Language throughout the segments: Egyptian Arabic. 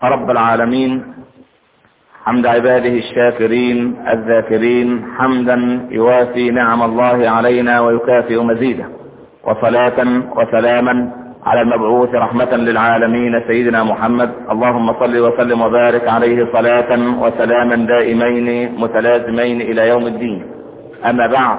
رب العالمين حمد عباده الشاكرين الذاكرين حمدا يوافي نعم الله علينا ويكافئ مزيده وصلاة وسلاما على المبعوث رحمة للعالمين سيدنا محمد اللهم صل وسلم وبارك عليه صلاة وسلاما دائمين متلازمين الى يوم الدين اما بعد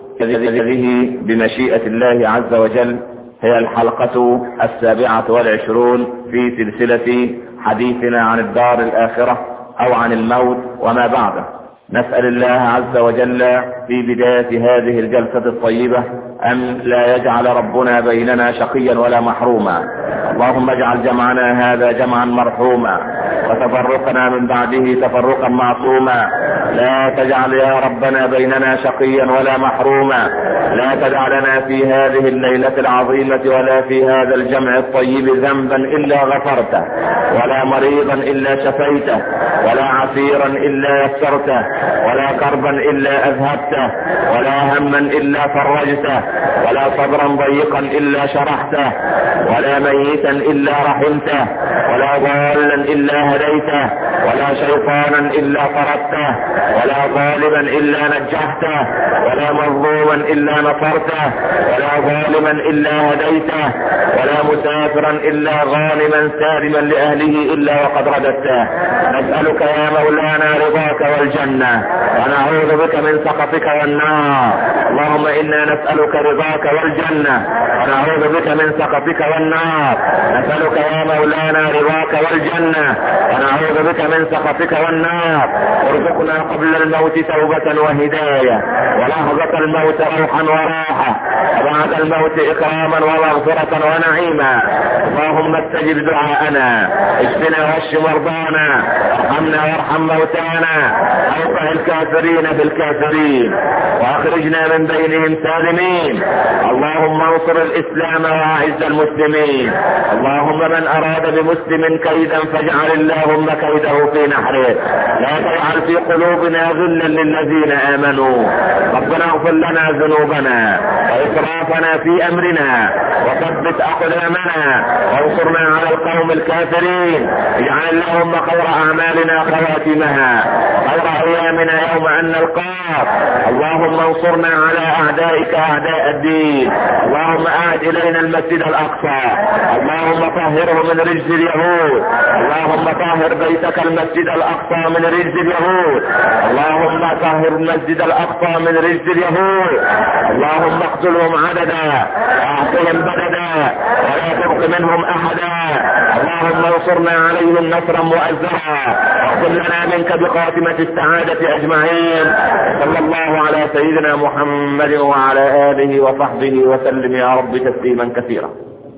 هذه بمشيئة الله عز وجل هي الحلقة السابعة والعشرون في سلسلة حديثنا عن الدار الآخرة أو عن الموت وما بعده نسأل الله عز وجل في بداية هذه الجلسة الطيبة أن لا يجعل ربنا بيننا شقيا ولا محروما اللهم اجعل جمعنا هذا جمعا مرحوما وتفرقنا من بعده تفرقا معصوما لا تجعل يا ربنا بيننا شقيا ولا محروما لا تدع لنا في هذه الليلة العظيمة ولا في هذا الجمع الطيب ذنبا إلا غفرته ولا مريضا إلا شفيته ولا عسيرا إلا يسرته ولا كربا إلا أذهبته ولا هما إلا فرجته ولا صبرا ضيقا إلا شرحته ولا ميتا إلا رحمته ولا ضالا إلا هديته ولا شيطانا إلا طردته ولا ظالما إلا نجحته ولا مظلوما إلا نصرته ولا ظالما إلا هديته ولا مسافرا إلا غانما سالما لأهله إلا وقد رددته نسألك يا مولانا رضاك والجنة ونعوذ بك من سخطك والنار اللهم إنا نسألك رضاك والجنة ونعوذ بك من سخطك والنار نسألك يا مولانا رضاك والجنة ونعوذ بك من سخطك والنار ارزقنا قبل الموت توبة وهداية ولحظة الموت روحا وراحة وبعد الموت اكراما ومغفرة ونعيما اللهم استجب دعاءنا اشفنا واشف مرضانا ارحمنا وارحم موتانا اوقع الكافرين في الكافرين واخرجنا من بينهم سالمين اللهم انصر الاسلام واعز المسلمين اللهم من اراد بمسلم كيدا فاجعل اللهم كيده في نحره لا تجعل في قلوبنا غلا للذين امنوا ربنا اغفر لنا ذنوبنا واسرافنا في امرنا وثبت اقدامنا وانصرنا على القوم الكافرين اجعل اللهم خير اعمالنا خواتمها خير ايامنا يوم ان نلقاك اللهم انصرنا على اعدائك اعداء الدين اللهم اعد الينا المسجد الاقصى اللهم طهره من رجز اليهود اللهم طهر بيتك المسجد الاقصى من رجز اليهود اللهم طهر المسجد الاقصى من رجز اليهود اللهم اقتلهم عددا واعطهم بددا ولا تبق منهم احدا اللهم انصرنا عليهم نصرا مؤزرا واغفر لنا منك بخاتمة السعادة اجمعين صلى الله على سيدنا محمد وعلى اله وصحبه وسلم يا رب تسليما كثيرا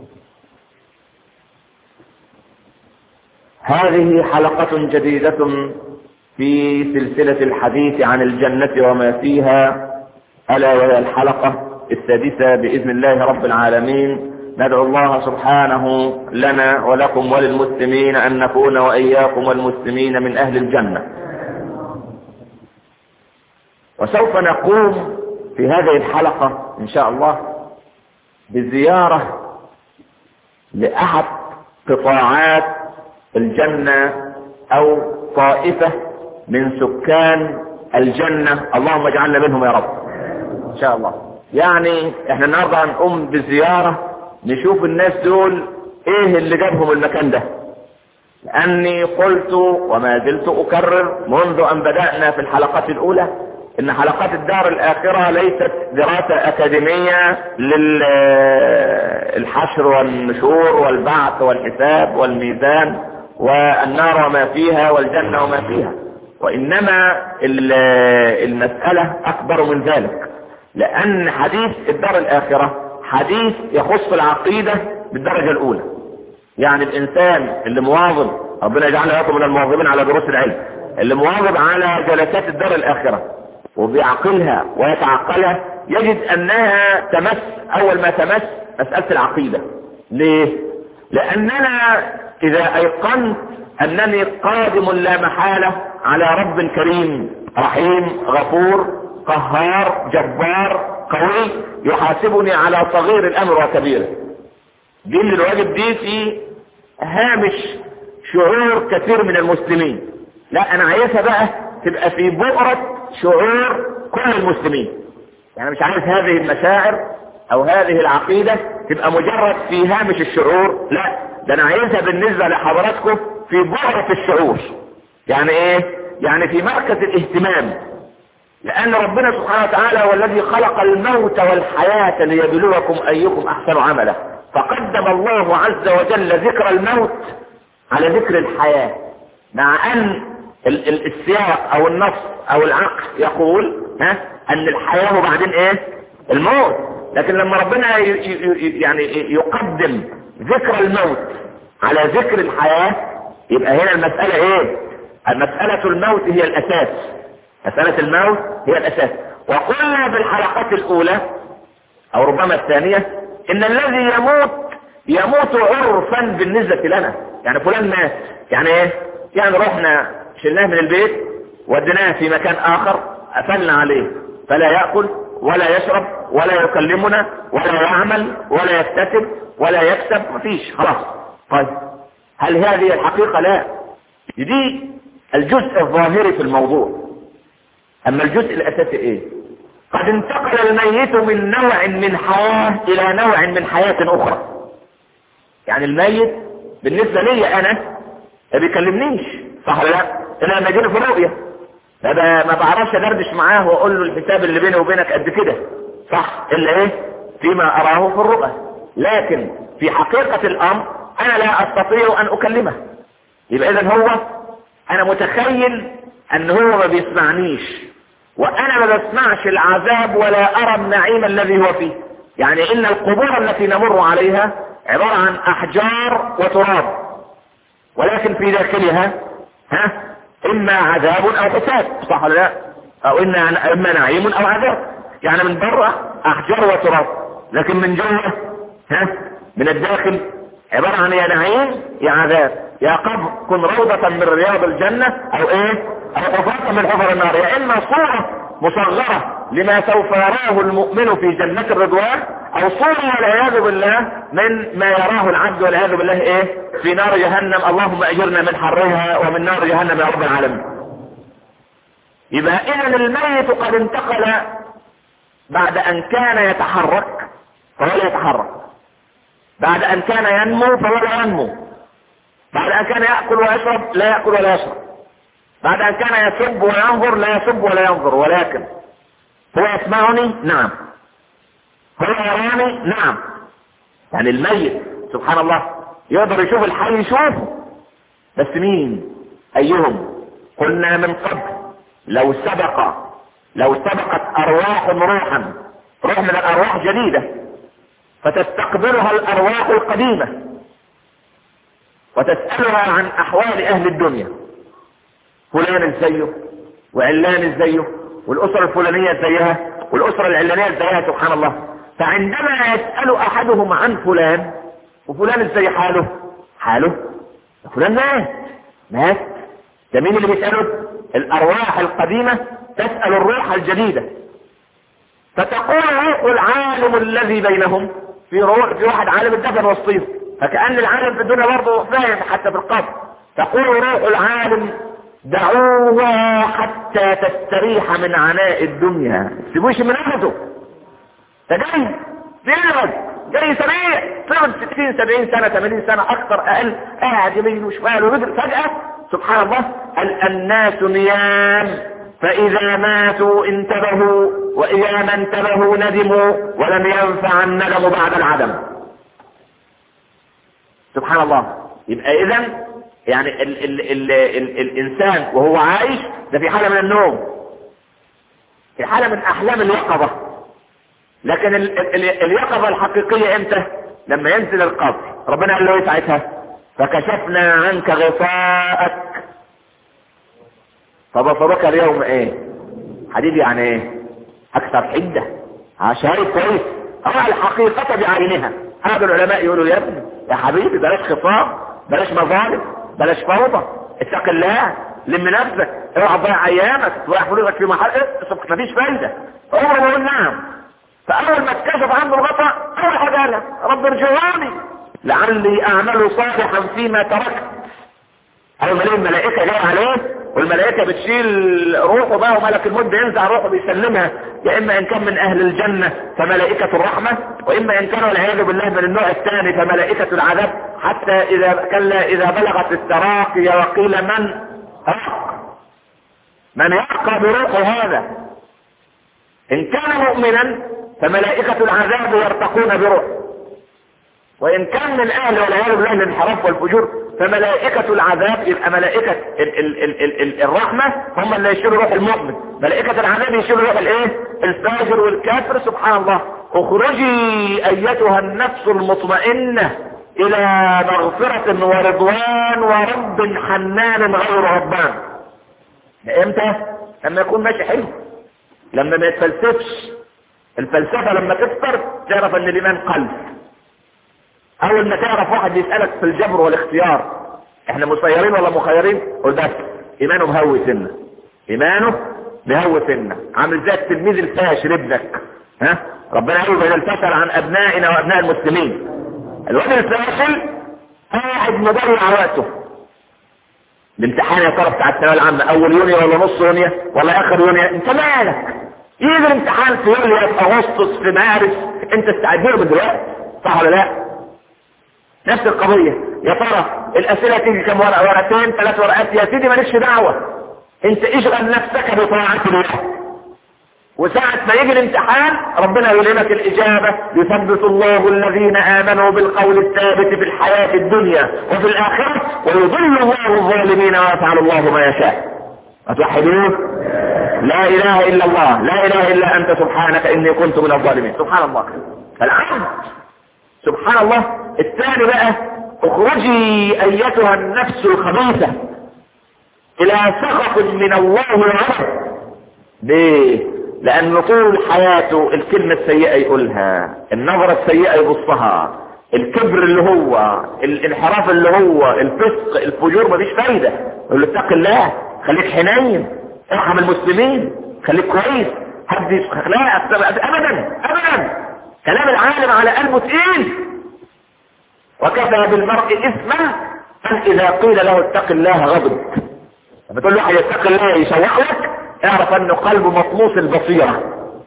هذه حلقة جديدة في سلسلة الحديث عن الجنة وما فيها ألا وهي الحلقة السادسة بإذن الله رب العالمين ندعو الله سبحانه لنا ولكم وللمسلمين أن نكون وإياكم والمسلمين من أهل الجنة وسوف نقوم في هذه الحلقة إن شاء الله بزيارة لأحد قطاعات الجنة أو طائفة من سكان الجنة اللهم اجعلنا منهم يا رب إن شاء الله يعني احنا النهارده هنقوم بزيارة نشوف الناس دول ايه اللي جابهم المكان ده لاني قلت وما زلت اكرر منذ ان بدأنا في الحلقات الاولى ان حلقات الدار الاخرة ليست دراسة اكاديمية للحشر والنشور والبعث والحساب والميزان والنار وما فيها والجنة وما فيها وانما المسألة اكبر من ذلك لان حديث الدار الاخرة حديث يخص العقيدة بالدرجة الاولى يعني الانسان اللي مواظب ربنا يجعلنا لكم من المواظبين على دروس العلم اللي مواظب على جلسات الدار الاخرة وبيعقلها ويتعقلها يجد انها تمس اول ما تمس مسألة العقيدة ليه لاننا اذا ايقنت انني قادم لا محالة على رب كريم رحيم غفور قهار جبار قوي يحاسبني على صغير الامر وكبيره دي اللي الواجب دي في هامش شعور كثير من المسلمين لا انا عايزها بقى تبقى في بؤرة شعور كل المسلمين يعني مش عايز هذه المشاعر او هذه العقيدة تبقى مجرد في هامش الشعور لا ده انا عايزها بالنسبة لحضراتكم في بؤرة الشعور يعني ايه يعني في مركز الاهتمام لان ربنا سبحانه وتعالى هو الذي خلق الموت والحياة ليبلوكم ايكم احسن عملا فقدم الله عز وجل ذكر الموت على ذكر الحياة مع ان ال- ال- السياق او النص او العقل يقول ها ان الحياة وبعدين ايه الموت لكن لما ربنا ي- ي- ي- يعني يقدم ذكر الموت على ذكر الحياة يبقى هنا المسألة ايه مسألة الموت هي الاساس مسألة الموت هي الاساس وقلنا بالحلقات الاولى او ربما الثانية ان الذي يموت يموت عرفا بالنسبة لنا يعني فلان مات يعني ايه يعني رحنا شلناه من البيت وديناه في مكان اخر قفلنا عليه فلا يأكل ولا يشرب ولا يكلمنا ولا يعمل ولا يكتسب ولا يكسب مفيش خلاص طيب هل هذه الحقيقة لا دي الجزء الظاهري في الموضوع اما الجزء الاساسي ايه قد انتقل الميت من نوع من حياة الى نوع من حياة اخرى يعني الميت بالنسبة لي انا ما بيكلمنيش صح ولا لا انا لما يجيني في الرؤية ما ب- ما بعرفش ادردش معاه واقول له الحساب اللي بيني وبينك قد كده صح الا ايه فيما اراه في الرؤى لكن في حقيقة الامر انا لا استطيع ان اكلمه يبقى اذا هو انا متخيل ان هو ما بيسمعنيش وانا ما بسمعش العذاب ولا ارى النعيم الذي هو فيه يعني ان القبور التي نمر عليها عبارة عن احجار وتراب ولكن في داخلها ها اما عذاب او حساب صح ولا لا او إن اما نعيم او عذاب يعني من بره احجار وتراب لكن من جوه ها من الداخل عبارة عن يا نعيم يا عذاب يا قبر كن روضة من رياض الجنة او ايه او حفرة من حفر النار يا اما صورة مصغرة لما سوف يراه المؤمن في جنة الرضوان او صورة والعياذ بالله من ما يراه العبد والعياذ بالله ايه في نار جهنم اللهم اجرنا من حرها ومن نار جهنم يا رب العالمين يبقى اذا الميت قد انتقل بعد ان كان يتحرك فهو لا يتحرك بعد ان كان ينمو فهو لا ينمو بعد ان كان يأكل ويشرب لا يأكل ولا يشرب بعد ان كان يسب وينظر لا يسب ولا ينظر ولكن هو يسمعني نعم هو يراني نعم يعني الميت سبحان الله يقدر يشوف الحي يشوفه بس مين ايهم قلنا من قبل لو سبق لو سبقت ارواح روحا روح من الارواح جديدة فتستقبلها الارواح القديمة وتسألها عن احوال اهل الدنيا فلان ازايه وعلان ازايه والاسرة الفلانية ازيها والاسرة العلانية ازيها سبحان الله فعندما يسأل احدهم عن فلان وفلان ازاي حاله حاله فلان مات مات ده مين اللي بيسأله الارواح القديمة تسأل الروح الجديدة فتقول روح العالم الذي بينهم في روح في واحد عالم الدفن وسطيهم فكأن العالم في الدنيا برضه فاهم حتى في القبر تقول روح العالم دعوها حتى تستريح من عناء الدنيا سيبوش من نفسه ده جاي بيقعد جاي سريع تقعد 60 70 سنة 80 سنة اكثر اقل قاعد يمين وشمال وبدر فجأة سبحان الله الناس نيام فاذا ماتوا انتبهوا واذا ما انتبهوا ندموا ولم ينفع الندم بعد العدم سبحان الله يبقى اذا يعني ال ال ال ال الانسان وهو عايش ده في حالة من النوم في حالة من احلام اليقظة لكن ال ال اليقظة الحقيقية امتى لما ينزل القبر ربنا قال له ايه ساعتها فكشفنا عنك غطاءك فبصرك اليوم ايه حديد يعني ايه اكثر حدة شايف كويس ارى الحقيقة بعينها هذا العلماء يقولوا يا ابني يا حبيبي بلاش خطاب بلاش مظالم بلاش فوضى اتق الله لم نفسك اوعى تضيع ايامك تضيع فلوسك في محل ما فيش فايده عمره ما يقول نعم فاول ما اتكشف عنده الغطاء اول حاجه قالها رب ارجعوني لعلي اعمل صالحا فيما تركت اول ما الملائكة جاية عليه والملائكة بتشيل روحه بقى وملك الموت بينزع روحه بيسلمها يا اما ان كان من اهل الجنة فملائكة الرحمة واما ان كان والعياذ بالله من النوع الثاني فملائكة العذاب حتى اذا كلا اذا بلغت التراقي وقيل من أرق من يرقى بروحه هذا ان كان مؤمنا فملائكة العذاب يرتقون بروحه وان كان من اهل والعياذ بالله الانحراف والفجور فملائكة العذاب يبقى ملائكة ال ال ال ال ال الرحمة هم اللي يشيلوا روح المؤمن ملائكة العذاب يشيلوا روح الايه الفاجر والكافر سبحان الله اخرجي ايتها النفس المطمئنة الى مغفرة ورضوان ورب حنان غير ربان امتى لما يكون ماشي حلو لما ما يتفلسفش الفلسفة لما تكتر تعرف ان الايمان قلب اول ما تعرف واحد يسألك في الجبر والاختيار احنا مسيرين ولا مخيرين قول بس ايمانه مهوي سنة ايمانه مهوي سنة عامل زي التلميذ الفاشل ابنك ها ربنا يقول اذا الفشل عن ابنائنا وابناء المسلمين الواد الفاشل قاعد مضيع وقته الامتحان يا ترى بتاع الثانويه العامه اول يونيو ولا نص يونيو ولا اخر يونيو انت مالك يجي الامتحان في يوليو في اغسطس في مارس انت استعد له من دلوقتي صح ولا لا نفس القضية يا ترى الاسئلة تيجي كم ورقة ورقتين ثلاث ورقات يا سيدي مالكش دعوة انت اشغل نفسك بطاعة الله وساعة ما يجي الامتحان ربنا يلهمك الإجابة يثبت الله الذين آمنوا بالقول الثابت في الحياة الدنيا وفي الآخرة ويضل الله الظالمين ويفعل الله ما يشاء أتوحدون لا إله إلا الله لا إله إلا أنت سبحانك إني كنت من الظالمين سبحان الله العبد سبحان الله الثاني بقى اخرجي ايتها النفس الخبيثة الى سخط من الله ورحمه ليه لان طول حياته الكلمة السيئة يقولها النظرة السيئة يبصها الكبر اللي هو الانحراف اللي هو الفسق الفجور مفيش فايدة يقول له اتق الله خليك حنين ارحم المسلمين خليك كويس هدي لا ابدا ابدا كلام العالم على قلبه تقيل وكفى بالمرء اثما ان اذا قيل له اتق الله غضب لما تقول له يتق الله يشوح لك اعرف انه قلبه مطموس البصيرة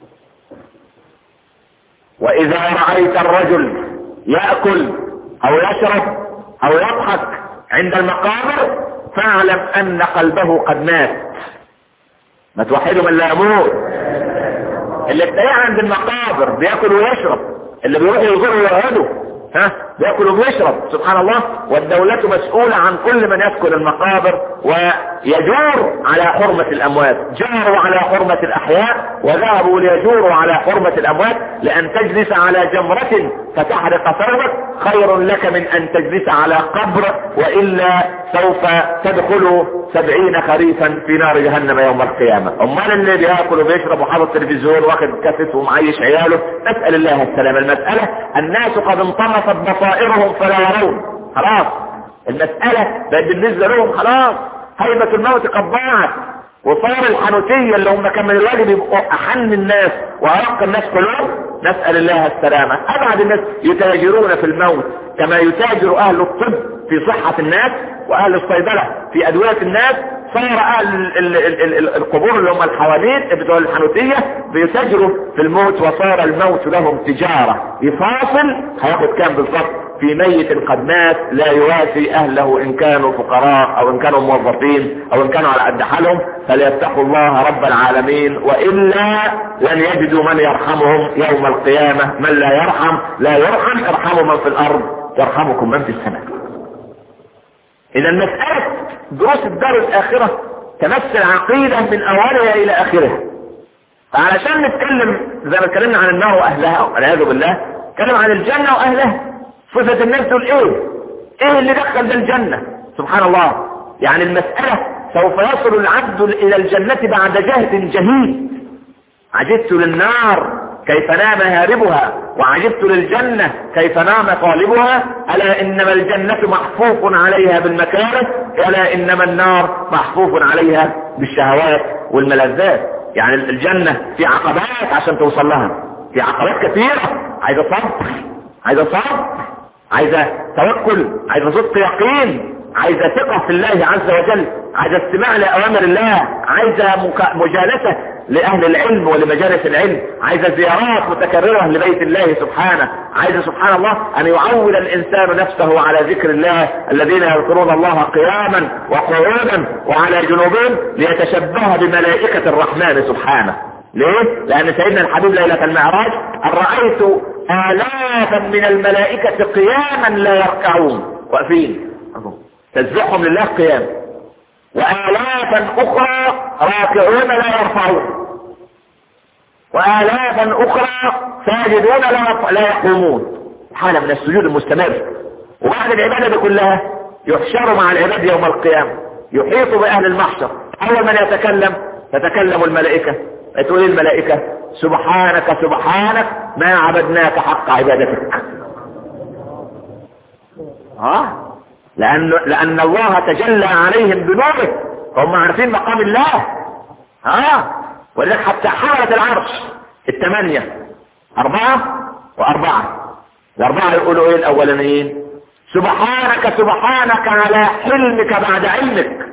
واذا رأيت الرجل يأكل او يشرب او يضحك عند المقابر فاعلم ان قلبه قد مات ما توحده من لا يموت اللي تلاقيه عند المقابر بياكل ويشرب اللي بيروح يزور ويرهده ها بياكل وبيشرب سبحان الله والدولة مسؤولة عن كل من يسكن المقابر ويجور على حرمة الاموات جاروا على حرمة الاحياء وذهبوا ليجوروا على حرمة الاموات لان تجلس على جمرة فتحرق ثوبك خير لك من ان تجلس على قبر والا سوف تدخل سبعين خريفا في نار جهنم يوم القيامة امال اللي بياكل وبيشرب وحاطط تلفزيون واخد كاسيت ومعيش عياله نسأل الله السلامة المسألة الناس قد انطمست بصائرهم فلا يرون خلاص المسألة بقت بالنسبة لهم خلاص هيبة الموت قد ضاعت وصار الحنوتية اللي هم كان من الواجب يبقوا احن الناس وارق الناس كلهم نسأل الله السلامة ابعد الناس يتاجرون في الموت كما يتاجر اهل الطب في صحة الناس واهل الصيدلة في ادوية الناس صار اهل القبور اللي هم الحواديت بتوع الحنوتية بيتاجروا في الموت وصار الموت لهم تجارة يفاصل هياخد كام بالظبط في ميت قد مات لا يوافي اهله ان كانوا فقراء او ان كانوا موظفين او ان كانوا على قد حالهم فليتقوا الله رب العالمين والا لن يجدوا من يرحمهم يوم القيامة من لا يرحم لا يرحم ارحموا من في الارض يرحمكم من في السماء اذا مسألة دروس الدار الاخرة تمثل عقيدة من اولها الى اخرها فعلشان نتكلم زي ما اتكلمنا عن النار واهلها والعياذ بالله نتكلم عن الجنة واهلها صفة الناس دول ايه ايه اللي دخل ده الجنة سبحان الله يعني المسألة سوف يصل العبد الى الجنة بعد جهد جهيد عجبت للنار كيف نام هاربها وعجبت للجنة كيف نام طالبها ألا إنما الجنة محفوف عليها بالمكاره ألا إنما النار محفوف عليها بالشهوات والملذات يعني الجنة في عقبات عشان توصل لها في عقبات كثيرة عايزة صبر عايزة صبر عايزة توكل عايزة صدق يقين عايزة ثقة في الله عز وجل عايزة استماع لأوامر الله عايزة مجالسة لأهل العلم ولمجالس العلم عايزة زيارات متكررة لبيت الله سبحانه عايزة سبحان الله أن يعود الإنسان نفسه على ذكر الله الذين يذكرون الله قياما وقعودا وعلى جنوبهم ليتشبه بملائكة الرحمن سبحانه ليه؟ لأن سيدنا الحبيب ليلة المعراج أن رأيت آلافا من الملائكة قياما لا يركعون واقفين تسبحهم لله قيام وآلافا أخرى راكعون لا يرفعون وآلافا أخرى ساجدون لا لا يقومون حالة من السجود المستمر وبعد العبادة دي كلها يحشر مع العباد يوم القيامة يحيط بأهل المحشر أول من يتكلم تتكلم الملائكة تقول الملائكة سبحانك سبحانك ما عبدناك حق عبادتك ها لأن, لأن الله تجلى عليهم بنوره هم عارفين مقام الله ها ولذلك حتى حملة العرش الثمانية أربعة وأربعة الأربعة يقولوا إيه الأولانيين سبحانك سبحانك على حلمك بعد علمك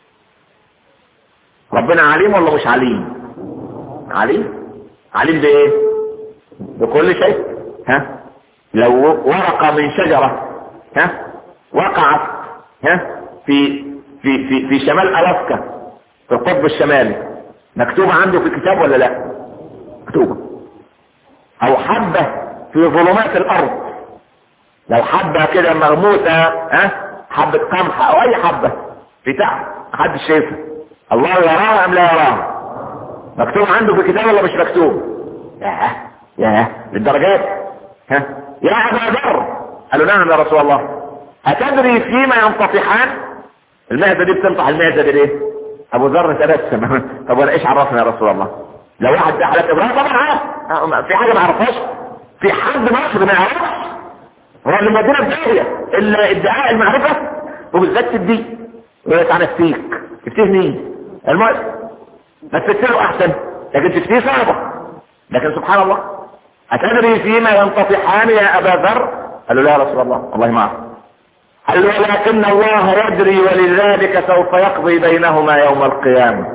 ربنا عليم ولا مش عليم عليم عليم بايه بكل شيء ها لو ورقة من شجرة ها وقعت ها في في في في شمال الاسكا في القطب الشمالي مكتوبة عنده في كتاب ولا لا مكتوبة او حبة في ظلمات الارض لو حبة كده مغموسة ها حبة قمح او اي حبة في تحت محدش شايفها الله يراها ام لا يراها مكتوب عنده في كتاب ولا مش مكتوب ياه ياه للدرجات ها يا ابا ذر قالوا نعم يا رسول الله أتدري فيما ينطفحان المعدة دي بتنطح المعدة دي ليه ابو ذر تبسم طب وانا ايش عرفنا يا رسول الله لو واحد ده حالات ابراهيم طبعا عارف في حاجة ما عرفهاش في حد مصر ما يعرفش هو اللي مدينة بداية الا ادعاء المعرفة وبالذات الدين يقول لك انا افتيك تفتيه مين المهم ما تفتيه احسن لكن تفتيه صعبة لكن سبحان الله اتدري فيما ينطفحان يا ابا ذر قال له لا يا رسول الله والله ما اعرف قال ولكن الله يدري ولذلك سوف يقضي بينهما يوم القيامة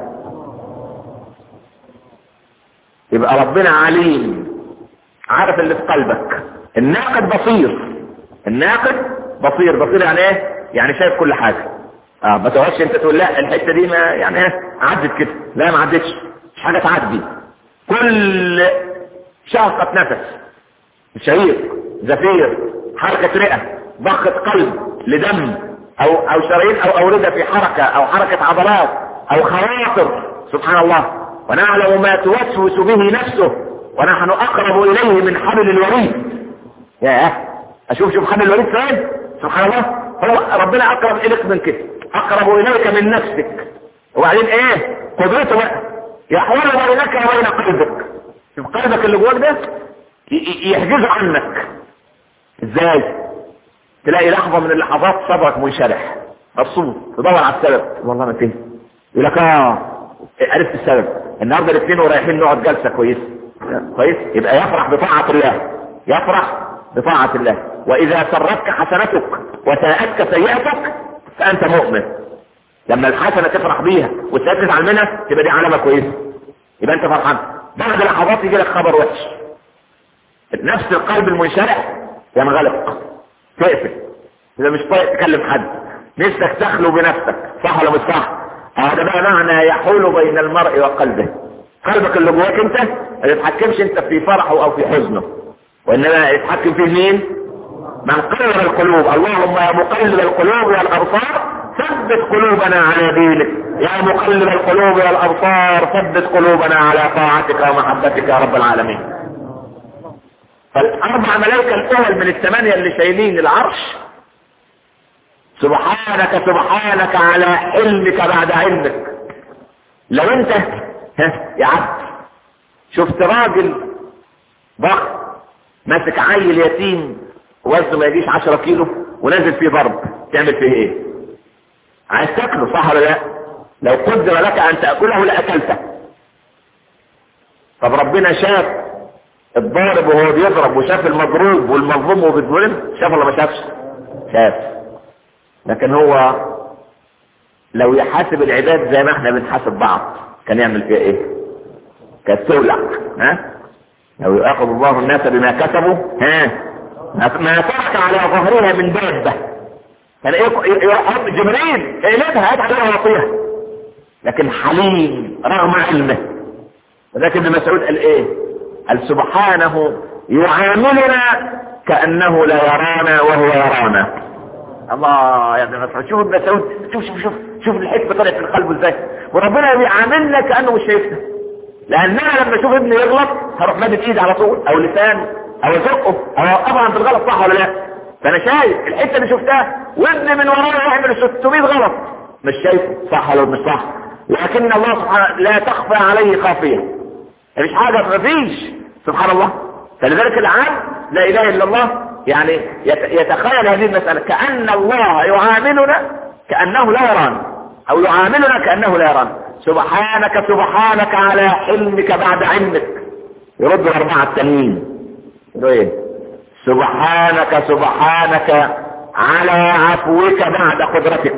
يبقى ربنا عليم عارف اللي في قلبك الناقد بصير الناقد بصير بصير يعني ايه يعني شايف كل حاجة اه ما تقعدش انت تقول لا الحتة دي ما يعني ايه عدت كده لا ما عدتش مش حاجة تعدي كل شهقة نفس شهيق زفير حركة رئة ضخة قلب لدم او او شرايين او اوردة في حركة او حركة عضلات او خواطر سبحان الله ونعلم ما توسوس به نفسه ونحن اقرب اليه من حبل الوريد يا اشوف شوف حبل الوريد فين سبحان الله هو ربنا اقرب اليك من كده اقرب اليك من نفسك وبعدين ايه قدرته بقى يحول بينك وبين قلبك شوف قلبك اللي جواك ده يحجزه عنك ازاي تلاقي لحظة من اللحظات صدرك منشرح مبسوط تدور على السبب والله ما تنسى يقول لك اه عرفت السبب النهارده الاثنين ورايحين نقعد جلسه كويسه كويس يبقى يفرح بطاعه الله يفرح بطاعه الله واذا سرتك حسنتك وساءتك سيئتك فانت مؤمن لما الحسنه تفرح بيها والسيئه تزعل منها تبقى دي علامه كويسه يبقى انت فرحان بعد لحظات يجي لك خبر وحش نفس القلب المنشرح ينغلق تقفل اذا مش طايق تكلم حد نفسك تخلو بنفسك صح ولا مش صح هذا بقى معنى يحول بين المرء وقلبه قلبك اللي جواك انت ما يتحكمش انت في فرحه او في حزنه وانما يتحكم فيه مين من قلب القلوب اللهم يا مقلب القلوب والابصار ثبت قلوبنا على دينك يا مقلب القلوب والابصار ثبت قلوبنا على طاعتك ومحبتك يا رب العالمين فالاربع ملائكة الاول من الثمانية اللي شايلين العرش سبحانك سبحانك على علمك بعد علمك لو انت ها يا عبد شفت راجل ضخم ماسك عيل يتيم وزنه ما يجيش 10 كيلو ونازل فيه ضرب تعمل فيه ايه عايز تاكله صح ولا لا لو قدر لك ان تاكله لاكلته طب ربنا شاف الضارب وهو بيضرب وشاف المضروب والمظلوم وهو بيتظلم شاف ولا ما شافش شاف لكن هو لو يحاسب العباد زي ما احنا بنحاسب بعض كان يعمل فيها ايه كانت تولع ها لو يأخذ الله الناس بما كسبوا ها ما ترك على ظهرها من دابة كان ايه يروح جبريل اقلبها هات عليها وطيها لكن حليم رغم علمه ولكن ابن مسعود قال ايه قال سبحانه يعاملنا كأنه لا يرانا وهو يرانا الله يا ابن مسعود شوف ابن مسعود شوف شوف شوف شوف الحكمه طلعت من قلبه ازاي وربنا بيعاملنا كانه مش شايفنا لان انا لما اشوف ابني يغلط هروح مادد ايدي على طول او لسان او ازقه او اوقفه عند الغلط صح ولا لا فانا شايف الحته اللي شفتها وابني من ورايا يعمل 600 غلط مش شايفه صح ولا مش صح لكن الله سبحانه لا تخفى عليه خافيه مفيش حاجه مفيش سبحان الله فلذلك العام لا اله الا الله يعني يتخيل هذه المسألة كأن الله يعاملنا كأنه لا يرانا أو يعاملنا كأنه لا يرانا سبحانك سبحانك على حلمك بعد علمك يرد الأربعة التانيين ايه سبحانك سبحانك على عفوك بعد قدرتك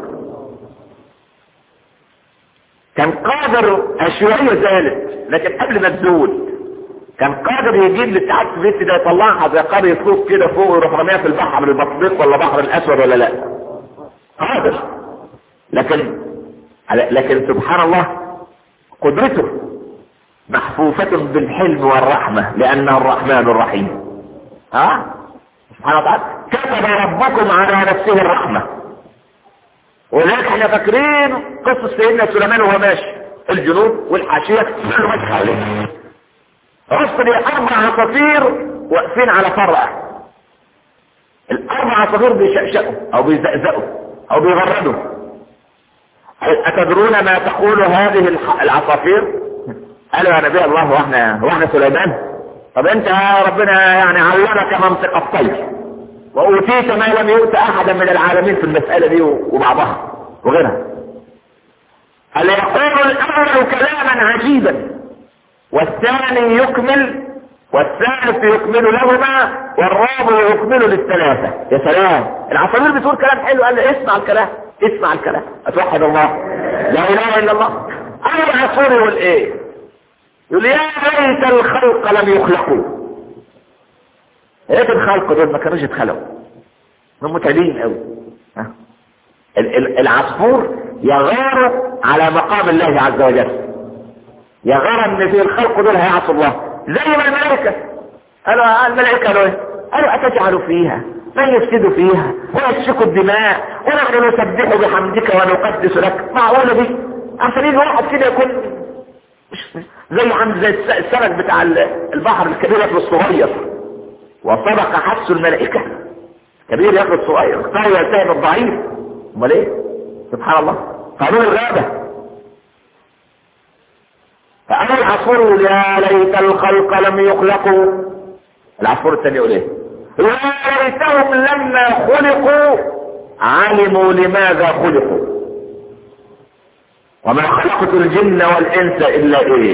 كان قادر الشيوعية زالت لكن قبل ما تزول كان قادر يجيب للاتحاد السوفيتي ده يطلعها زي قرية فوق كده فوق ويروح رميها في البحر البطريق ولا بحر الاسود ولا لا قادر لكن لكن سبحان الله قدرته محفوفة بالحلم والرحمة لأنه الرحمن الرحيم ها سبحانه وتعالى كتب ربكم على نفسه الرحمة ولذلك احنا فاكرين قصة سيدنا سليمان وهو ماشي الجنود والحاشية كله ماشي عليه رصد اربع عصافير واقفين على فرع الاربع عصافير بيشقشقوا او بيزقزقوا او بيغردوا اتدرون ما تقول هذه العصافير قالوا يا نبي الله واحنا واحنا سليمان طب انت يا ربنا يعني علمك منطق الطير واوتيت ما لم يؤت احدا من العالمين في المسألة دي وبعضها وغيرها قال يقول الاول كلاما عجيبا والثاني يكمل والثالث يكمل لهما والرابع يكمل للثلاثة يا سلام العصافير بتقول كلام حلو قال لي اسمع الكلام اسمع الكلام اتوحد الله لا اله الا الله اول عصفور يقول ايه يقول يا ليت الخلق لم يخلقوا يا ريت الخلق دول ما كانوش اتخلقوا هم متعبين قوي العصفور يغار على مقام الله عز وجل يغار ان في الخلق دول هيعصوا الله زي ما الملائكة قالوا الملائكة قالوا ايه قالوا اتجعل فيها من يفسد فيها ويسفك الدماء ونحن نسبح بحمدك ونقدس لك معقولة دي عشان يجي واحد كده يكون زي عند زي السمك بتاع البحر الكبير والصغير وصدق حس الملائكة كبير ياخد صغير قوي يلتهم الضعيف امال ايه سبحان الله قانون الغابة فأنا العصفور يا ليت الخلق لم يخلقوا العصفور الثاني يقول ايه يا ليتهم لما خلقوا علموا لماذا خلقوا وما خلقت الجن والانس الا ايه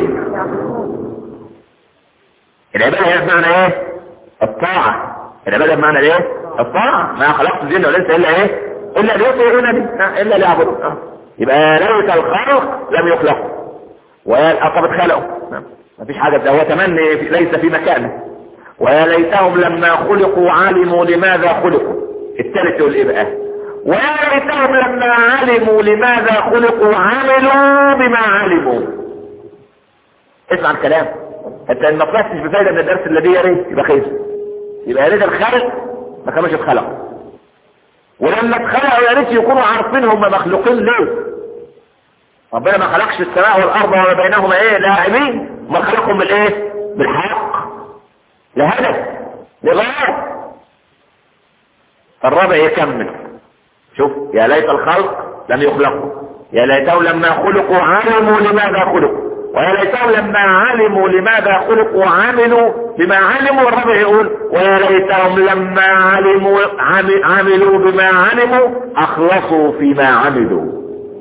العبادة هي بمعنى ايه الطاعة العبادة بمعنى ايه الطاعة ما خلقت الجن والانس الا ايه الا ليطيعون بي الا ليعبدوا يبقى ليت الخلق لم يخلقوا طب اتخلقوا ما فيش حاجة هو تمني ليس في مكانه ويا ليتهم لما خلقوا علموا لماذا خلقوا الثالث يقول ايه بقى ويا ليتهم لما علموا لماذا خلقوا عملوا بما علموا اسمع الكلام انت ما طلعتش بفايده من الدرس الذي يا ريت يبقى خير يبقى يا ريت الخلق ما كانوش اتخلقوا ولما اتخلقوا يا ريت يكونوا عارفين هم مخلوقين ليه ربنا ما خلقش السماء والارض وما بينهما ايه لاعبين ما خلقهم بالايه بالحق لهدف لغاية الرابع يكمل شوف يا ليت الخلق لم يخلقوا يا ليتهم لما خلقوا علموا لماذا خلقوا ويا ليتهم لما علموا لماذا خلقوا عملوا بما علموا الرابع يقول ويا ليتهم لما علموا عملوا بما علموا اخلصوا فيما عملوا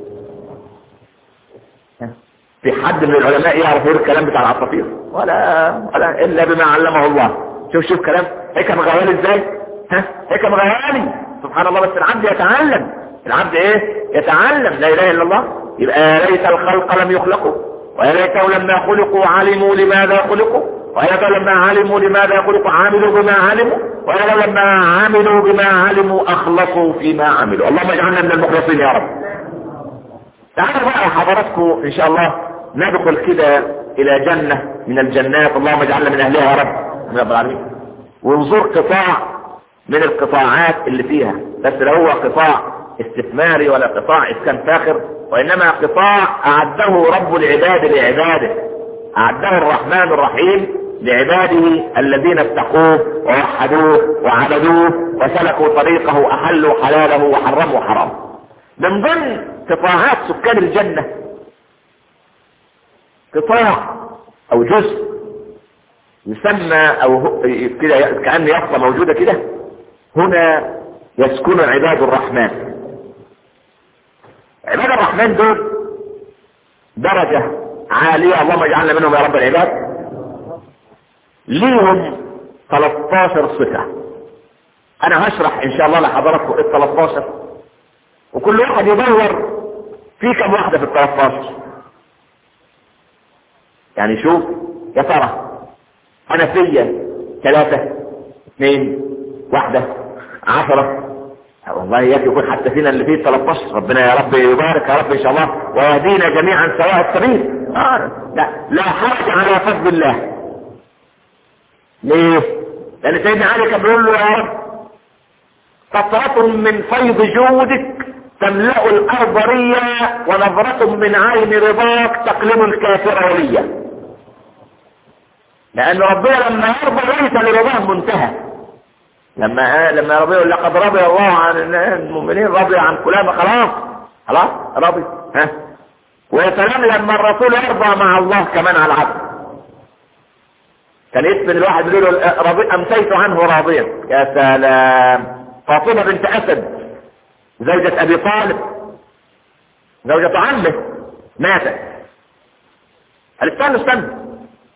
في حد من العلماء يعرف يقول الكلام بتاع العصافير ولا ولا الا بما علمه الله شوف شوف كلام حكم غوالي ازاي ها حكم غوالي سبحان الله بس العبد يتعلم العبد ايه يتعلم لا اله الا الله يبقى يا ليت الخلق لم يخلقوا ويا ليتهم لما خلقوا علموا لماذا خلقوا ويا لما علموا لماذا خلقوا عملوا بما علموا ويا لما عملوا بما علموا اخلصوا فيما عملوا اللهم اجعلنا من المخلصين يا رب تعالوا بقى حضراتكم ان شاء الله ندخل كده الى جنة من الجنات اللهم اجعلنا من اهلها يا رب من رب العالمين ونزور قطاع من القطاعات اللي فيها بس لا هو قطاع استثماري ولا قطاع اسكان فاخر وانما قطاع اعده رب العباد لعباده اعده الرحمن الرحيم لعباده الذين اتقوه ووحدوه وعبدوه وسلكوا طريقه احلوا حلاله وحرموا حرامه من ضمن قطاعات سكان الجنة قطاع او جزء يسمى او كده كأن يافطة موجودة كده هنا يسكن عباد الرحمن عباد الرحمن دول درجة عالية اللهم اجعلنا منهم يا رب العباد ليهم 13 صفة انا هشرح ان شاء الله لحضراتكم ال 13 وكل واحد يدور في كم واحدة في ال 13 يعني شوف يا ترى انا فيا ثلاثة اثنين واحدة عشرة والله يكفي يكون حتى فينا اللي فيه 13 ربنا يا رب يبارك يا رب ان شاء الله ويهدينا جميعا سواء السبيل آه لا لا حرج على فضل الله ليه لان سيدنا علي كان بيقول له يا رب قطرة من فيض جودك تملأ الارض ريا ونظرة من عين رضاك تقلب الكافر وليا لان ربنا لما يرضى ليس لرضاه منتهى لما لما ربنا يقول لقد رضي الله عن المؤمنين رضي عن فلان خلاص خلاص رضي ها ويا سلام لما الرسول يرضى مع الله كمان على العبد كان اسم الواحد يقول له رضي امسيت عنه راضيا يا سلام فاطمه بنت اسد زوجة ابي طالب زوجة عمه ماتت قال استنى استنى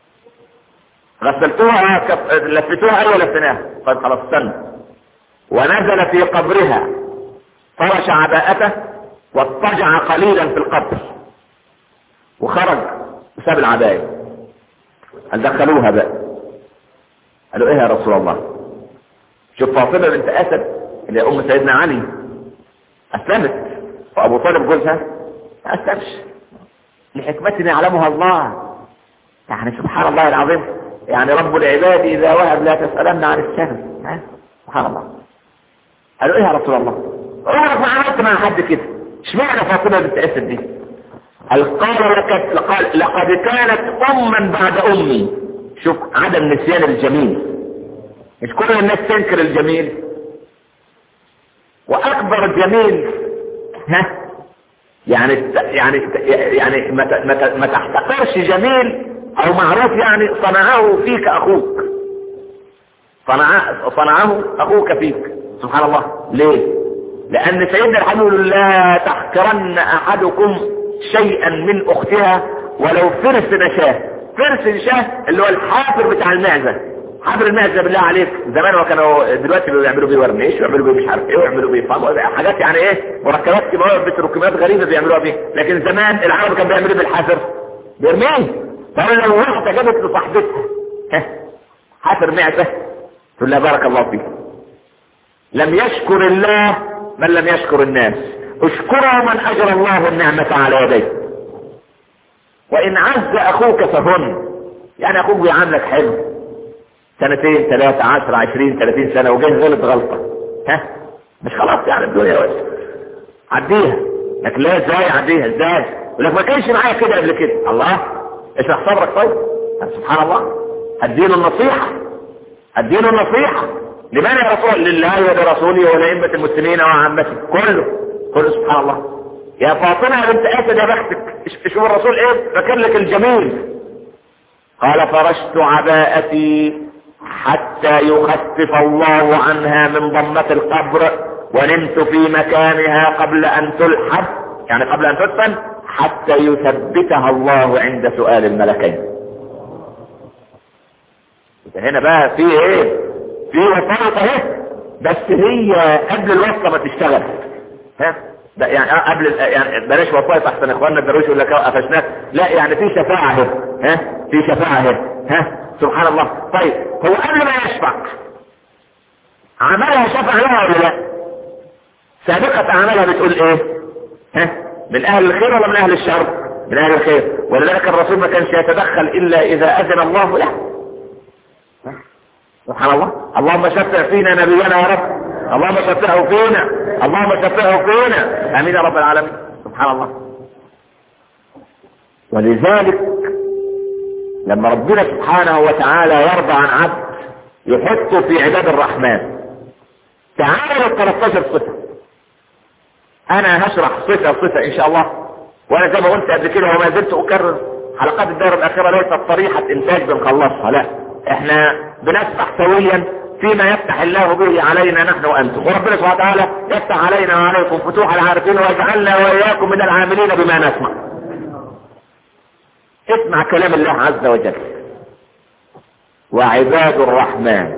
غسلتوها كف... لفتوها ايوه لفتناها قال خلاص استنى ونزل في قبرها فرش عباءته واضطجع قليلا في القبر وخرج وساب العباية قال دخلوها بقى قالوا ايه يا رسول الله شوف فاطمة بنت اسد اللي ام سيدنا علي اسلمت وابو طالب جوزها ما اسلمش لحكمة يعلمها الله يعني سبحان الله العظيم يعني رب العباد اذا وهب لا تسألن عن السهل سبحان الله قالوا ايه يا رسول الله عمرك ما عملت مع حد كده اشمعنى فاطمه بنت اسد دي قال قال لك قال لقد كانت اما بعد امي شوف عدم نسيان الجميل مش كل الناس تنكر الجميل واكبر جميل ها يعني يعني يعني ما ما تحتقرش جميل او معروف يعني صنعه فيك اخوك صنع صنعه اخوك فيك سبحان الله ليه لان سيدنا الحبيب لا تحقرن احدكم شيئا من اختها ولو فرس نشاه فرس نشاه اللي هو الحافر بتاع المعزة حافر المعزة بالله عليك زمان كانوا دلوقتي بيعملوا بيه ورميش ويعملوا بيه مش عارف ايه ويعملوا بيه فاهم حاجات يعني ايه مركبات كيماويه بتركيبات غريبه بيعملوها بيه لكن زمان العرب كانوا بيعملوا بالحافر بيرميه فانا لو واحدة جابت لصاحبتها حافر معزة تقول لها بارك الله فيك لم يشكر الله من لم يشكر الناس اشكروا من اجر الله النعمة على يديه وان عز اخوك فهن يعني اخوك بيعاملك حلو سنتين ثلاثة عشر عشرين ثلاثين سنة وجاي غلط غلطة ها مش خلاص يعني الدنيا واسعة عديها لكن لا ازاي عديها ازاي ولك ما كانش معايا كده قبل كده الله اشرح صبرك طيب سبحان الله الدين النصيحة الدين النصيحة لمن يا رسول لله ولرسوله ولأئمة المسلمين وعامته كله كله سبحان الله يا فاطمة بنت اسد يا بختك شوف الرسول ايه فكر لك الجميل قال فرشت عباءتي حتى يخفف الله عنها من ضمة القبر ونمت في مكانها قبل ان تلحد يعني قبل ان تدفن حتى يثبتها الله عند سؤال الملكين هنا بقى في ايه في وسائط اهي بس هي قبل الوصفة ما تشتغل ها ده يعني قبل يعني بلاش وصاية احسن اخواننا الدرويش يقول لك قفشناك لا يعني في شفاعة اهي ها في شفاعة اهي ها سبحان الله طيب هو قبل ما يشفع عملها شفع لها ولا لا سابقة اعمالها بتقول ايه ها من اهل الخير ولا من اهل الشر من اهل الخير ولذلك الرسول ما كانش يتدخل الا اذا اذن الله له سبحان الله اللهم شفع فينا نبينا يا رب اللهم شفعه فينا اللهم شفعه فينا امين يا رب العالمين سبحان الله ولذلك لما ربنا سبحانه وتعالى يرضى عن عبد يحطه في عباد الرحمن تعالوا 13 صفة انا هشرح صفة صفة ان شاء الله وانا زي ما قلت قبل كده وما زلت اكرر حلقات الدائرة الاخيرة ليست طريحة انتاج بنخلصها لا احنا بنسبح سويا فيما يفتح الله به علينا نحن وانتم وربنا سبحانه وتعالى يفتح علينا وعليكم فتوح العارفين ويجعلنا واياكم من العاملين بما نسمع اسمع كلام الله عز وجل وعباد الرحمن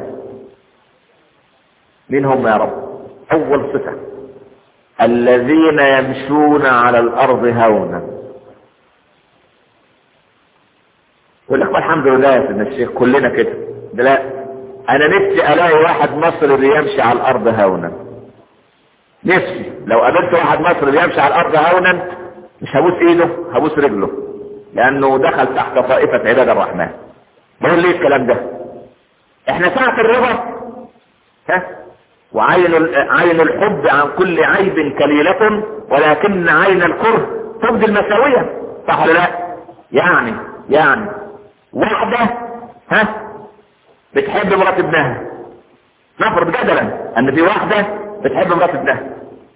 مين هم يا رب اول صفة الذين يمشون على الارض هونا يقول لك الحمد لله يا سيدنا الشيخ كلنا كده لا انا نفسي الاقي واحد مصري بيمشي على الارض هونا نفسي لو قابلت واحد مصري بيمشي على الارض هونا مش هبوس ايده هبوس رجله لانه دخل تحت طائفة عباد الرحمن بقول ليه الكلام ده احنا ساعة الرضا ها وعين عين الحب عن كل عيب كليلة ولكن عين الكره تبدي المساوية صح ولا لا يعني يعني واحدة ها بتحب مرات ابنها نفرض جدلا ان في واحدة بتحب مرات ابنها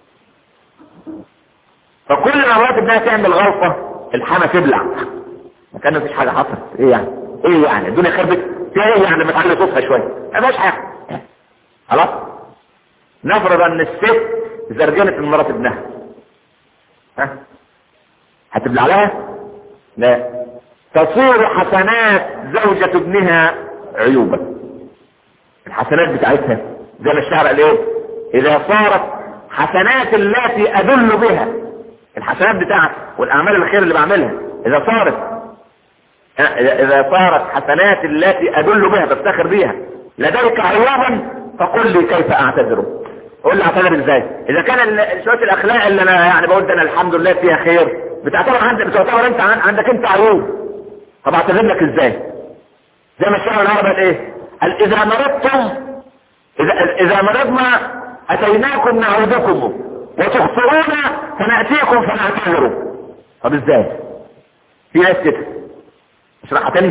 فكل ما مرات ابنها تعمل غلطة الحما تبلع ما كان مفيش حاجة حصلت ايه يعني ايه يعني الدنيا خربت ايه يعني ما تعلي صوتها شوية ما فيش حاجة خلاص نفرض ان الست زرجنت من مرات ابنها ها هتبلع لها لا تصير حسنات زوجة ابنها عيوبا الحسنات بتاعتها زي ما الشعر قال ايه اذا صارت حسنات التي ادل بها الحسنات بتاعتي والاعمال الخير اللي بعملها اذا صارت اذا صارت حسنات التي ادل بها بفتخر بيها لديك عيوبا فقل لي كيف اعتذر قول لي اعتذر ازاي اذا كان شويه الاخلاق اللي انا يعني بقول ده انا الحمد لله فيها خير بتعتبر عندك بتعتبر انت عندك انت عيوب طب اعتذر لك ازاي زي ما الشعر العربي قال ايه قال اذا مرضتم اذا اذا مرضنا اتيناكم نعودكم وتخطئونا فناتيكم فنعتذر طب ازاي في ناس كده اشرحها تاني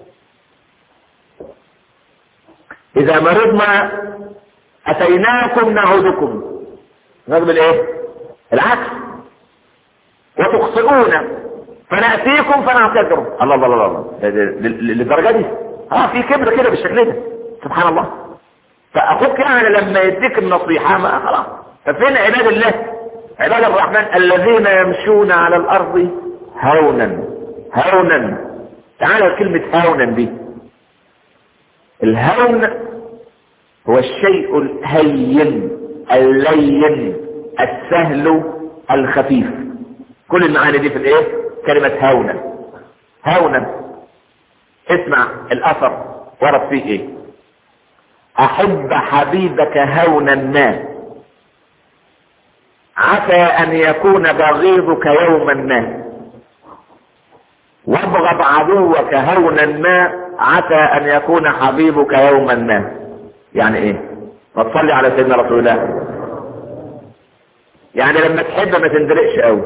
اذا مرضنا اتيناكم نعودكم نقبل الايه العكس وتخطئون فنأتيكم فنعتذر الله الله الله الله للدرجة دي اه في كبر كده بالشكل ده سبحان الله فاخوك يعني لما يديك النصيحة ما خلاص ففين عباد الله عباد الرحمن الذين يمشون على الارض هونا هونا تعالى كلمة هونا دي الهون هو الشيء الهين اللين السهل الخفيف كل المعاني دي في الايه كلمة هونا هونا اسمع الاثر ورد فيه ايه احب حبيبك هونا ما عسى ان يكون بغيضك يوما ما وابغض عدوك هونا ما عسى ان يكون حبيبك يوما ما يعني ايه ما تصلي على سيدنا رسول الله يعني لما تحب ما تندلقش قوي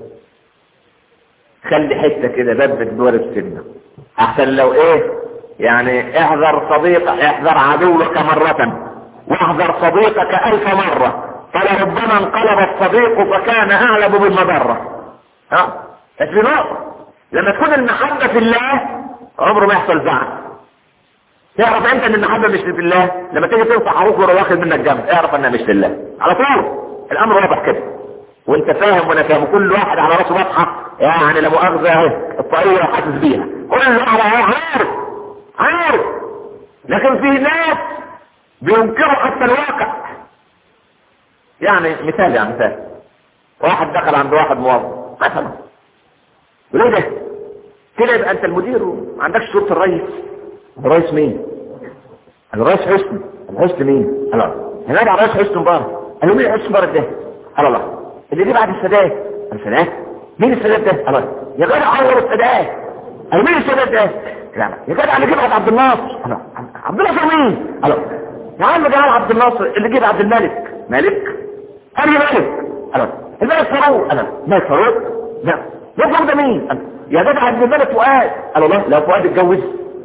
خلي حته كده باب بتدور السنه احسن لو ايه يعني احذر صديق احذر عدوك مرة واحذر صديقك الف مرة فلربما انقلب الصديق فكان اعلم بالمضرة ها بس في نقطة لما تكون المحبة في الله عمره ما يحصل زعل تعرف انت ان المحبة مش في الله لما تيجي تنصح اخوك وهو واخد منك جنب اعرف انها مش لله على طول الامر واضح كده وانت فاهم وانا فاهم كل واحد على راسه واضحه يعني لا مؤاخذه اهي الطريقه حاسس بيها كل واحد عارف عارف لكن في ناس بينكروا حتى الواقع يعني مثال يعني مثال واحد دخل عند واحد موظف مثلا وليه ده كده يبقى انت المدير وما عندكش صورة الرئيس الرئيس مين الرئيس حسني الحسني مين الله هناك على الرئيس حسني مبارك قالوا مين حسني مبارك ده قال الله اللي جه بعد السادات السادات مين السادات ده الله يا جدع عور السادات قالوا مين السادات ده لا يا جدع اللي جه بعد عبد الناصر الله عبد الناصر مين الله يا عم جمال عبد الناصر اللي جه بعد الملك ملك أي ملك الله الملك فاروق انا ملك فاروق لا ملك فاروق ده مين أنا. يا جدع ابن الملك فؤاد قال الله لا فؤاد اتجوز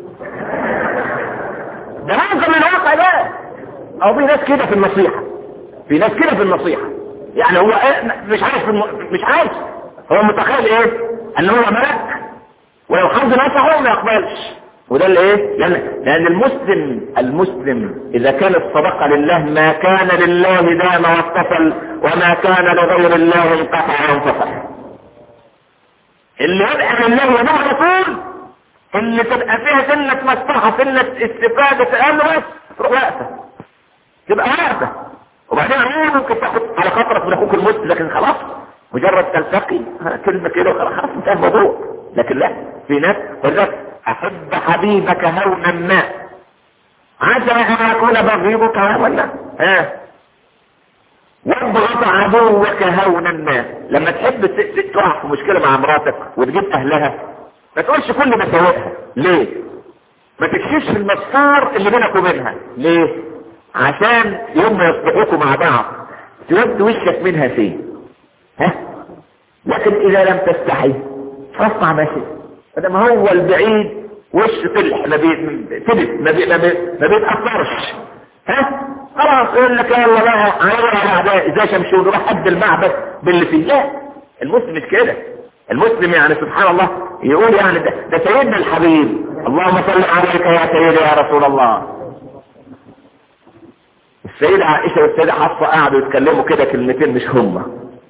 ده هذا من الواقع ده او في ناس كده في النصيحة في ناس كده في النصيحة يعني هو إيه مش عارف الم... مش عارف هو متخيل ايه ان هو ملك ولو حد نصحه ما يقبلش وده اللي ايه لان, لأن المسلم المسلم اذا كانت الصدقة لله ما كان لله دام واتصل وما كان لغير الله انقطع وانفصل اللي يبقى لله ومع رسول اللي تبقى فيها سنة مصلحة سنة استفادة امر بس تروح واقفة تبقى واقفة وبعدين عموما ممكن تاخد على خاطرك من اخوك المسلم لكن خلاص مجرد تلتقي كلمة كده خلاص خلاص انتهى الموضوع لكن لا في ناس ولذلك احب حبيبك هونا ما عسى ان اكون بغيضك هونا ها واضغط عدوك هونا ما لما تحب تقع في مشكلة مع مراتك وتجيب اهلها ما تقولش كل مساوئها ليه ما تكشفش المسار اللي بينك وبينها ليه عشان يوم ما يصبحوكوا مع بعض تود وشك منها فين ها لكن اذا لم تستحي فاصنع ما شئت ما هو البعيد وش طلح ما بيتبت ما, بي... ما, بي... ما بيتأثرش ها خلاص يقول لك يلا بقى عيرا على اعداء اذا شمشون روح قد المعبد باللي فيه لا المسلم مش كده المسلم يعني سبحان الله يقول يعني ده, ده سيدنا الحبيب اللهم صل عليك يا سيدي يا رسول الله السيدة عائشة والسيدة حفصة قعدوا يتكلموا كده كلمتين مش هما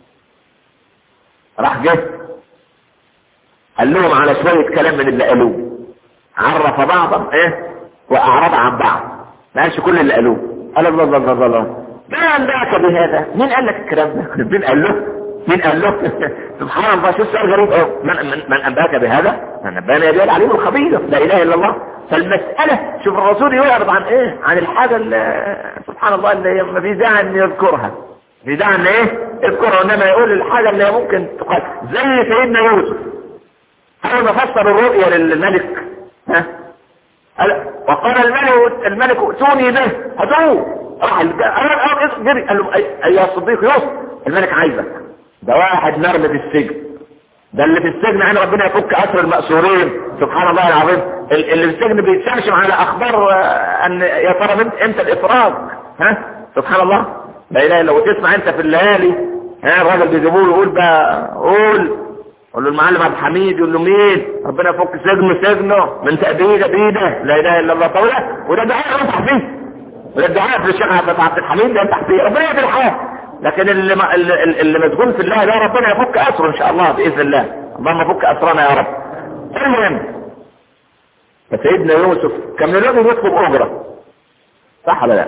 راح جه قال لهم على شوية كلام من اللي قالوه عرف بعضا ايه واعرض عن بعض ما قالش كل اللي قالوه قال الله الله الله الله ما انبأك بهذا مين قال لك الكلام ده مين قال له مين قال له سبحان الله شو السؤال غريب أوه. من, من, من انبأك بهذا من نبانا يدي العليم الخبير لا اله الا الله فالمسألة شوف الرسول يعرض عن ايه عن الحاجة اللي سبحان الله اللي ما في داعي ان يذكرها في داعي ان ايه يذكرها انما يقول الحاجة اللي ممكن تقال زي سيدنا يوسف اول ما فسر الرؤيا للملك ها وقال الملك الملك ائتوني به هاتوه راح جري قال له ايها الصديق يوسف الملك عايزك ده واحد مرمي في السجن ده اللي في السجن عين ربنا يفك اسر المأسورين سبحان الله العظيم اللي في السجن بيتشمشم على اخبار ان يا ترى امتى الافراج ها سبحان الله لا اله الا وتسمع انت في الليالي ها الراجل بيجيبوه يقول بقى قول قول له المعلم عبد الحميد يقول له مين ربنا يفك سجنه سجنه من تأبيده بيده لا اله الا الله طويلة وده دعاء ينفع فيه وده دعاء في الشيخ عبد الحميد ده ينفع فيه ربنا يدي الحياة لكن اللي, اللي, اللي مسجون في الله ده ربنا يفك اسره ان شاء الله باذن الله اللهم فك اسرنا يا رب المهم فسيدنا يوسف كان من الراجل يطلب اجره صح ولا لا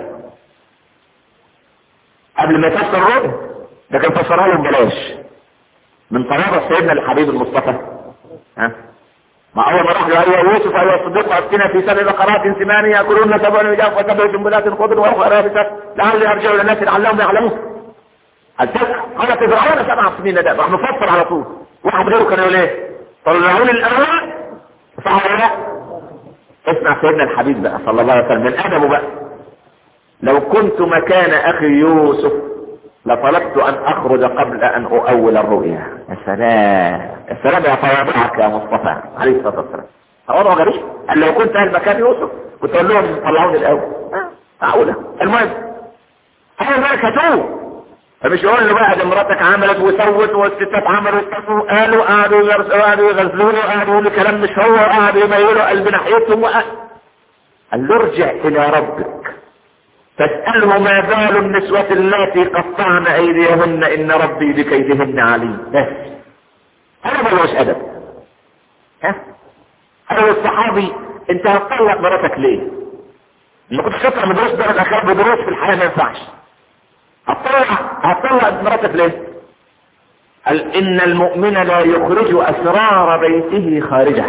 قبل ما يفسر الرؤيا ده كان فسرها له ببلاش من طلبة سيدنا الحبيب المصطفى ها ما اول ما راح له ايها يوسف ايها الصديق افتنا في سبع بقرات سمان ياكلون سبع وجاف وسبع جنبلات خضر واخرى رابطه لعلي ارجع الى الناس لعلهم يعلمون قال في فرعون سبع سنين ده راح مفسر على طول واحد غيره كان يقول ايه طلعوني الاول صح ولا لا اسمع سيدنا الحبيب بقى صلى الله عليه وسلم من ادبه بقى لو كنت مكان اخي يوسف لطلبت ان اخرج قبل ان اؤول الرؤيا يا سلام يا سلام يا تواضعك يا مصطفى عليه الصلاه والسلام تواضع غريب قال لو كنت اهل مكان يوسف كنت اقول لهم طلعوني الاول معقوله المهم انا ذلك هتوه فمش يقول له بقى مراتك عملت وسوت والستات عملوا وسووا قالوا قعدوا يغسلوا قعدوا يغسلوا قعدوا يقولوا كلام مش هو قعدوا يميلوا قلب ناحيتهم وقال قال له ارجع الى ربك فاسأله ما بال النسوة اللاتي قطعن ايديهن ان ربي بكيدهن عليم بس انا ملوش ادب ها انا الصحابي انت هتطلق مراتك ليه ما كنتش تطلع من دروس درجة اخر بدروس في الحياة ما ينفعش هتطلع هتطلع مراتك ليه قال ان المؤمن لا يخرج اسرار بيته خارجه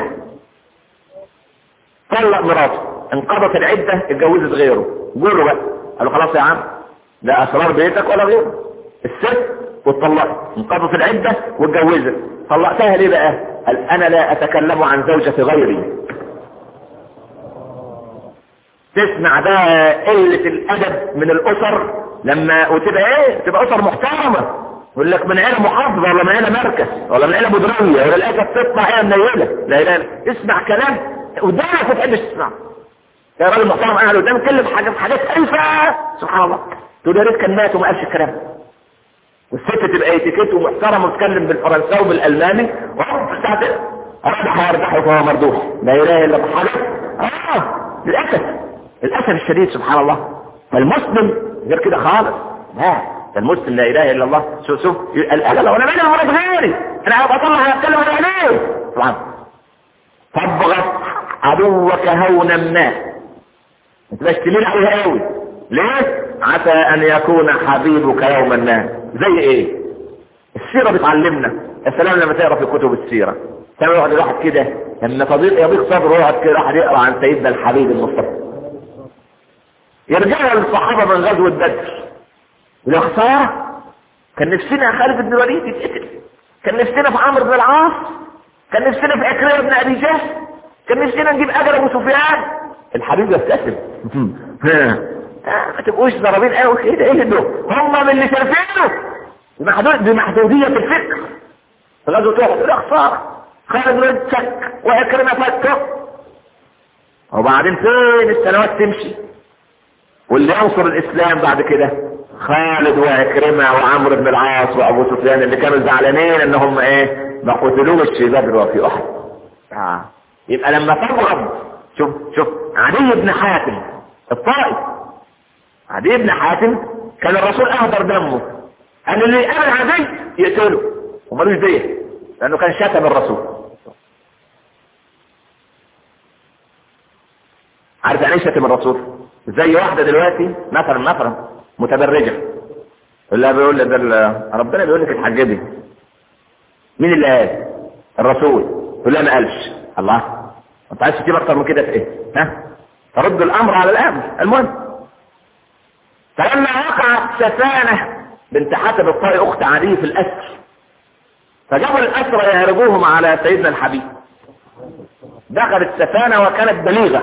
طلق مراته انقضت العدة اتجوزت غيره قول له بقى قال له خلاص يا عم لا اسرار بيتك ولا غيره الست واتطلقت انقضت العدة واتجوزت طلقتها ليه بقى قال انا لا اتكلم عن زوجة غيري تسمع بقى قلة الادب من الاسر لما وتبقى ايه تبقى اسر محترمة يقول لك من عيله محافظه ولا من عيله مركز ولا من عيله مدريه ولا الاسد تطلع عيله منيله لا اله اسمع كلام قدامك ما تحبش تسمع يا راجل محترم قاعد قدام كلم حاجه حاجات الفه سبحان الله تقول يا ريت كان مات وما قالش الكلام والست تبقى اتيكيت ومحترم وتتكلم بالفرنساوي وبالالماني وحط ساعه الراجل هيرجح وهو مردوح لا اله الا الله اه للاسف للاسف الشديد سبحان الله فالمسلم غير كده خالص لا المسلم لا اله الا الله شوف شوف الاجل وانا مالي مرض غيري انا بطلع اتكلم عن عليه سبحان تبغت عدوك هونا ما ما تبقاش تميل عليها قوي ليه عسى ان يكون حبيبك يوما ما زي ايه السيره بتعلمنا يا سلام لما تقرا في كتب السيره كان يقعد الواحد كده لما صديق يضيق صدره يقعد كده واحد يقرا عن سيدنا الحبيب المصطفى يرجع للصحابه من غزوه بدر يا خساره كان نفسنا خالد بن الوليد يتقتل كان نفسنا في عمرو بن العاص كان نفسنا في عكرمه بن ابي جهل كان نفسنا نجيب اجر ابو سفيان الحبيب يستسلم ما تبقوش ضربين قوي كده ايه ده هم من اللي شايفينه بمحدود بمحدوديه الفكر في غزوه احد يا خساره خالد بن الوليد شك وعكرمه فكه وبعدين فين السنوات تمشي واللي ينصر الاسلام بعد كده خالد وعكرمة وعمرو بن العاص وابو سفيان اللي كانوا زعلانين انهم ايه ما قتلوش في بدر وفي احد آه. يبقى لما تبغض شوف شوف علي بن حاتم الطائف علي بن حاتم كان الرسول اهدر دمه قال اللي يقابل عدي يقتله ومالوش ديه لانه كان شتم الرسول عارف يعني ايه شتم الرسول زي واحده دلوقتي مثلا مثلا متبرجه يقول لها بيقول لها ده ربنا بيقول لك اتحجبي مين اللي قال الرسول يقول لها ما قالش الله انت عايز تجيب اكتر من كده في ايه ها ترد الامر على الامر المهم فلما وقعت سفانه بنت حسب الطائي اخت علي في الاسر فجابوا الاسرى يهربوهم على سيدنا الحبيب دخلت سفانه وكانت بليغه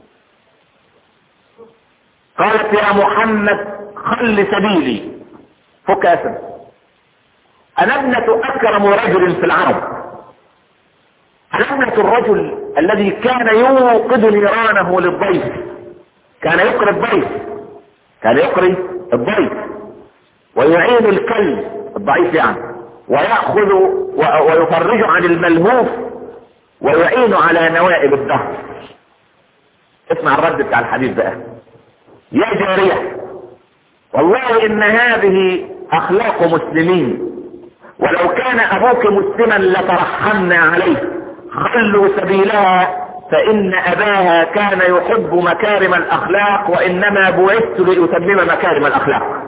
قالت يا محمد خل سبيلي فك اسد انا ابنة اكرم رجل في العرب انا ابنة الرجل الذي كان يوقد نيرانه للضيف كان يقري الضيف كان يقري الضيف ويعين الكلب الضعيف يعني ويأخذ ويفرج عن الملهوف ويعين على نوائب الدهر اسمع الرد بتاع الحديث بقى يا جارية والله ان هذه اخلاق مسلمين ولو كان ابوك مسلما لترحمنا عليه خلوا سبيلها فان اباها كان يحب مكارم الاخلاق وانما بعثت لاتمم مكارم الاخلاق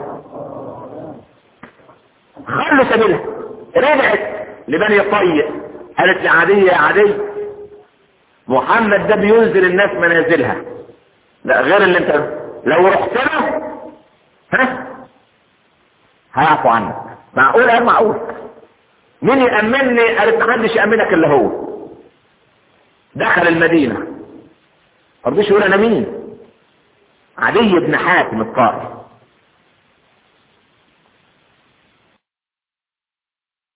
خلوا سبيلها رجعت لبني طيب قالت لعدي يا عدي محمد ده بينزل الناس منازلها لا غير اللي انت لو رحت له ها هيعفو عنك معقول اه معقول مين يأمنني قالت محدش يأمنك الا هو دخل المدينة مرضيش يقول انا مين علي بن حاتم الطائي